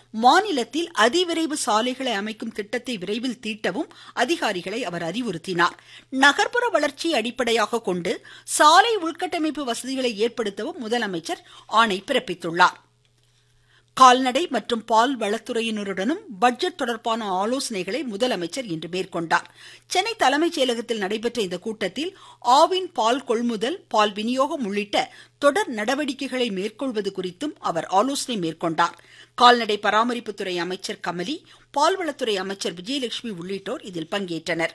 மாநிலத்தில் அதிவிரைவு சாலைகளை அமைக்கும் திட்டத்தை விரைவில் தீட்டவும் அதிகாரிகளை அவர் அறிவுறுத்தினார் நகர்ப்புற வளர்ச்சியை அடிப்படையாக கொண்டு சாலை உள்கட்டமைப்பு வசதிகளை ஏற்படுத்தவும் முதலமைச்சர் ஆணை பிறப்பித்துள்ளார் கால்நடை மற்றும் பால் வளத்துறையினருடனும் பட்ஜெட் தொடர்பான ஆலோசனைகளை முதலமைச்சர் இன்று மேற்கொண்டார் சென்னை தலைமைச் செயலகத்தில் நடைபெற்ற இந்த கூட்டத்தில் ஆவின் பால் கொள்முதல் பால் விநியோகம் உள்ளிட்ட தொடர் நடவடிக்கைகளை மேற்கொள்வது குறித்தும் அவர் ஆலோசனை மேற்கொண்டார் கால்நடை பராமரிப்புத்துறை அமைச்சர் கமலி பால்வளத்துறை அமைச்சர் விஜயலட்சுமி உள்ளிட்டோர் இதில் பங்கேற்றனர்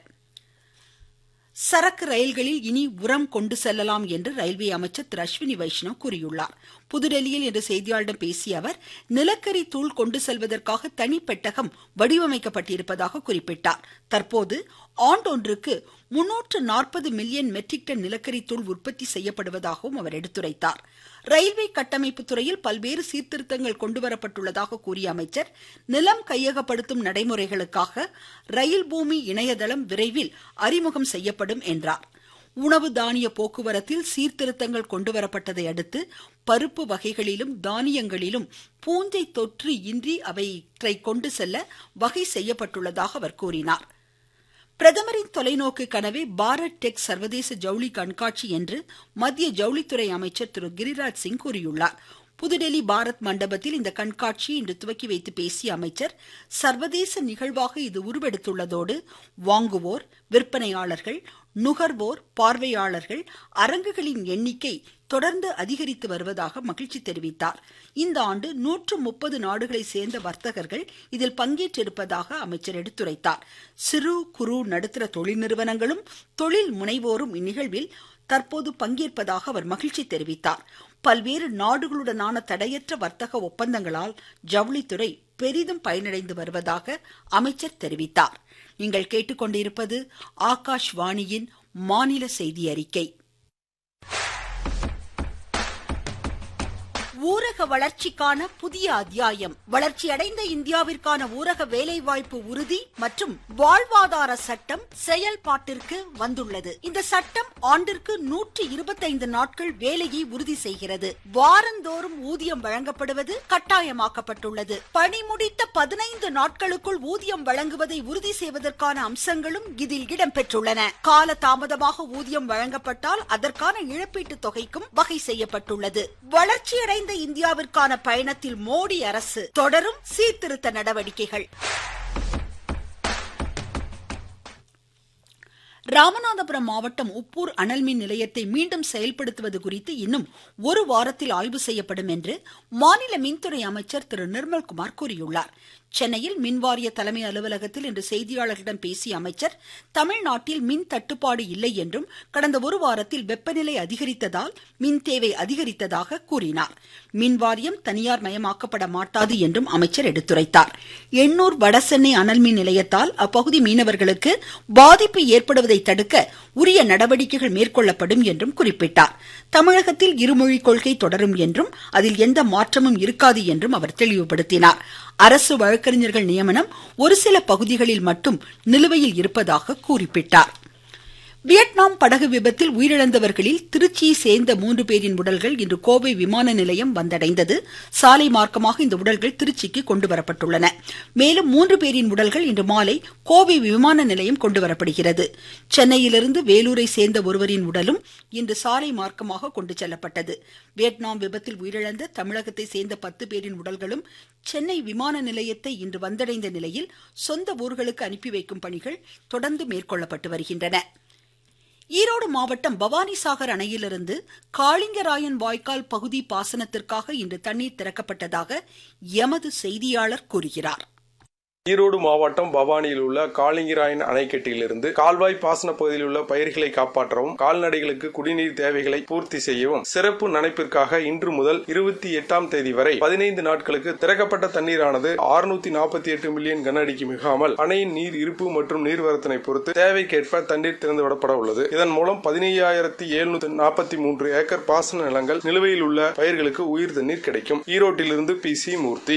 சரக்கு ரயில்களில் இனி உரம் கொண்டு செல்லலாம் என்று ரயில்வே அமைச்சர் திரு அஸ்வினி வைஷ்ணவ் கூறியுள்ளார் புதுடெல்லியில் இன்று செய்தியாளர்களிடம் பேசிய அவர் நிலக்கரி தூள் கொண்டு செல்வதற்காக தனி பெட்டகம் வடிவமைக்கப்பட்டிருப்பதாக குறிப்பிட்டார் தற்போது ஆண்டொன்றுக்கு முன்னூற்று நாற்பது மில்லியன் மெட்ரிக் டன் நிலக்கரி தூள் உற்பத்தி செய்யப்படுவதாகவும் அவர் எடுத்துரைத்தார் ரயில்வே கட்டமைப்பு துறையில் பல்வேறு சீர்திருத்தங்கள் கொண்டுவரப்பட்டுள்ளதாக கூறிய அமைச்சர் நிலம் கையகப்படுத்தும் நடைமுறைகளுக்காக ரயில் பூமி இணையதளம் விரைவில் அறிமுகம் செய்யப்படும் என்றார் உணவு தானிய போக்குவரத்தில் சீர்திருத்தங்கள் கொண்டுவரப்பட்டதை அடுத்து பருப்பு வகைகளிலும் தானியங்களிலும் பூஞ்சை தொற்று இன்றி அவற்றை கொண்டு செல்ல வகை செய்யப்பட்டுள்ளதாக அவர் கூறினார் பிரதமரின் தொலைநோக்கு கனவே பாரத் டெக் சர்வதேச ஜவுளி கண்காட்சி என்று மத்திய ஜவுளித்துறை அமைச்சர் திரு கிரிராஜ் சிங் கூறியுள்ளார் புதுடெல்லி பாரத் மண்டபத்தில் இந்த கண்காட்சியை இன்று துவக்கி வைத்து பேசிய அமைச்சர் சர்வதேச நிகழ்வாக இது உருவெடுத்துள்ளதோடு வாங்குவோர் விற்பனையாளர்கள் நுகர்வோர் பார்வையாளர்கள் அரங்குகளின் எண்ணிக்கை தொடர்ந்து அதிகரித்து வருவதாக மகிழ்ச்சி தெரிவித்தார் இந்த ஆண்டு நூற்று முப்பது நாடுகளை சேர்ந்த வர்த்தகர்கள் இதில் பங்கேற்றிருப்பதாக அமைச்சர் எடுத்துரைத்தார் சிறு குறு நடுத்தர தொழில் நிறுவனங்களும் தொழில் முனைவோரும் இந்நிகழ்வில் தற்போது பங்கேற்பதாக அவர் மகிழ்ச்சி தெரிவித்தார் பல்வேறு நாடுகளுடனான தடையற்ற வர்த்தக ஒப்பந்தங்களால் ஜவுளித்துறை பெரிதும் பயனடைந்து வருவதாக அமைச்சர் தெரிவித்தார் நீங்கள் கேட்டுக்கொண்டிருப்பது ஆகாஷ்வாணியின் மாநில செய்தி அறிக்கை ஊரக வளர்ச்சிக்கான புதிய அத்தியாயம் வளர்ச்சியடைந்த இந்தியாவிற்கான ஊரக வேலைவாய்ப்பு உறுதி மற்றும் வாழ்வாதார சட்டம் செயல்பாட்டிற்கு வந்துள்ளது இந்த சட்டம் ஆண்டிற்கு நூற்றி இருபத்தைந்து நாட்கள் வேலையை உறுதி செய்கிறது வாரந்தோறும் ஊதியம் வழங்கப்படுவது கட்டாயமாக்கப்பட்டுள்ளது பணி முடித்த பதினைந்து நாட்களுக்குள் ஊதியம் வழங்குவதை உறுதி செய்வதற்கான அம்சங்களும் இதில் இடம்பெற்றுள்ளன கால தாமதமாக ஊதியம் வழங்கப்பட்டால் அதற்கான இழப்பீட்டுத் தொகைக்கும் வகை செய்யப்பட்டுள்ளது வளர்ச்சியடைந்த இந்தியாவிற்கான பயணத்தில் மோடி அரசு தொடரும் சீர்திருத்த நடவடிக்கைகள் ராமநாதபுரம் மாவட்டம் உப்பூர் அனல்மின் நிலையத்தை மீண்டும் செயல்படுத்துவது குறித்து இன்னும் ஒரு வாரத்தில் ஆய்வு செய்யப்படும் என்று மாநில மின்துறை அமைச்சர் திரு நிர்மல்குமார் கூறியுள்ளார் சென்னையில் மின்வாரிய தலைமை அலுவலகத்தில் இன்று செய்தியாளர்களிடம் பேசிய அமைச்சர் தமிழ்நாட்டில் மின் தட்டுப்பாடு இல்லை என்றும் கடந்த ஒரு வாரத்தில் வெப்பநிலை அதிகரித்ததால் மின் தேவை அதிகரித்ததாக கூறினார் மின்வாரியம் தனியார் மயமாக்கப்பட மாட்டாது என்றும் அமைச்சர் எடுத்துரைத்தார் எண்ணூர் வடசென்னை அனல்மின் நிலையத்தால் அப்பகுதி மீனவர்களுக்கு பாதிப்பு ஏற்படுவதை தடுக்க உரிய நடவடிக்கைகள் மேற்கொள்ளப்படும் என்றும் குறிப்பிட்டார் தமிழகத்தில் இருமொழி கொள்கை தொடரும் என்றும் அதில் எந்த மாற்றமும் இருக்காது என்றும் அவர் தெளிவுபடுத்தினார் அரசு வழக்கறிஞர்கள் நியமனம் ஒரு சில பகுதிகளில் மட்டும் நிலுவையில் இருப்பதாக குறிப்பிட்டார் வியட்நாம் படகு விபத்தில் உயிரிழந்தவர்களில் திருச்சியை சேர்ந்த மூன்று பேரின் உடல்கள் இன்று கோவை விமான நிலையம் வந்தடைந்தது சாலை மார்க்கமாக இந்த உடல்கள் திருச்சிக்கு கொண்டுவரப்பட்டுள்ளன மேலும் மூன்று பேரின் உடல்கள் இன்று மாலை கோவை விமான நிலையம் கொண்டுவரப்படுகிறது சென்னையிலிருந்து வேலூரை சேர்ந்த ஒருவரின் உடலும் இன்று சாலை மார்க்கமாக கொண்டு செல்லப்பட்டது வியட்நாம் விபத்தில் உயிரிழந்த தமிழகத்தை சேர்ந்த பத்து பேரின் உடல்களும் சென்னை விமான நிலையத்தை இன்று வந்தடைந்த நிலையில் சொந்த ஊர்களுக்கு அனுப்பி வைக்கும் பணிகள் தொடர்ந்து மேற்கொள்ளப்பட்டு வருகின்றன ஈரோடு மாவட்டம் பவானிசாகர் அணையிலிருந்து காளிங்கராயன் வாய்க்கால் பகுதி பாசனத்திற்காக இன்று தண்ணீர் திறக்கப்பட்டதாக எமது செய்தியாளர் கூறுகிறார் ஈரோடு மாவட்டம் பவானியில் உள்ள காளிங்கிராயன் அணைக்கட்டிலிருந்து கால்வாய் பாசன பகுதியில் உள்ள பயிர்களை காப்பாற்றவும் கால்நடைகளுக்கு குடிநீர் தேவைகளை பூர்த்தி செய்யவும் சிறப்பு நனைப்பிற்காக இன்று முதல் இருபத்தி எட்டாம் தேதி வரை பதினைந்து நாட்களுக்கு திறக்கப்பட்ட தண்ணீரானது ஆறுநூத்தி நாற்பத்தி எட்டு மில்லியன் கனஅடிக்கு மிகாமல் அணையின் நீர் இருப்பு மற்றும் நீர்வரத்தினை பொறுத்து தேவைக்கேற்ப தண்ணீர் திறந்துவிடப்பட உள்ளது இதன் மூலம் பதினையாயிரத்தி எழுநூத்தி நாற்பத்தி மூன்று ஏக்கர் பாசன நிலங்கள் நிலுவையில் உள்ள பயிர்களுக்கு உயிர் தண்ணீர் கிடைக்கும் ஈரோட்டிலிருந்து பி சி மூர்த்தி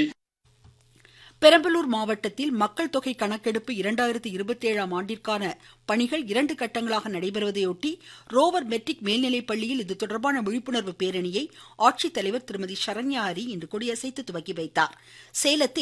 பெரம்பலூர் மாவட்டத்தில் மக்கள் தொகை கணக்கெடுப்பு இரண்டாயிரத்தி இருபத்தி ஏழாம் ஆண்டிற்கான பணிகள் இரண்டு கட்டங்களாக நடைபெறுவதையொட்டி ரோவர் மெட்ரிக் மேல்நிலைப் பள்ளியில் இது தொடர்பான விழிப்புணர்வு பேரணியை ஆட்சித்தலைவர் திருமதி சரண்யா ஹரி இன்று கொடியசைத்து துவக்கி வைத்தார் சேலத்தில்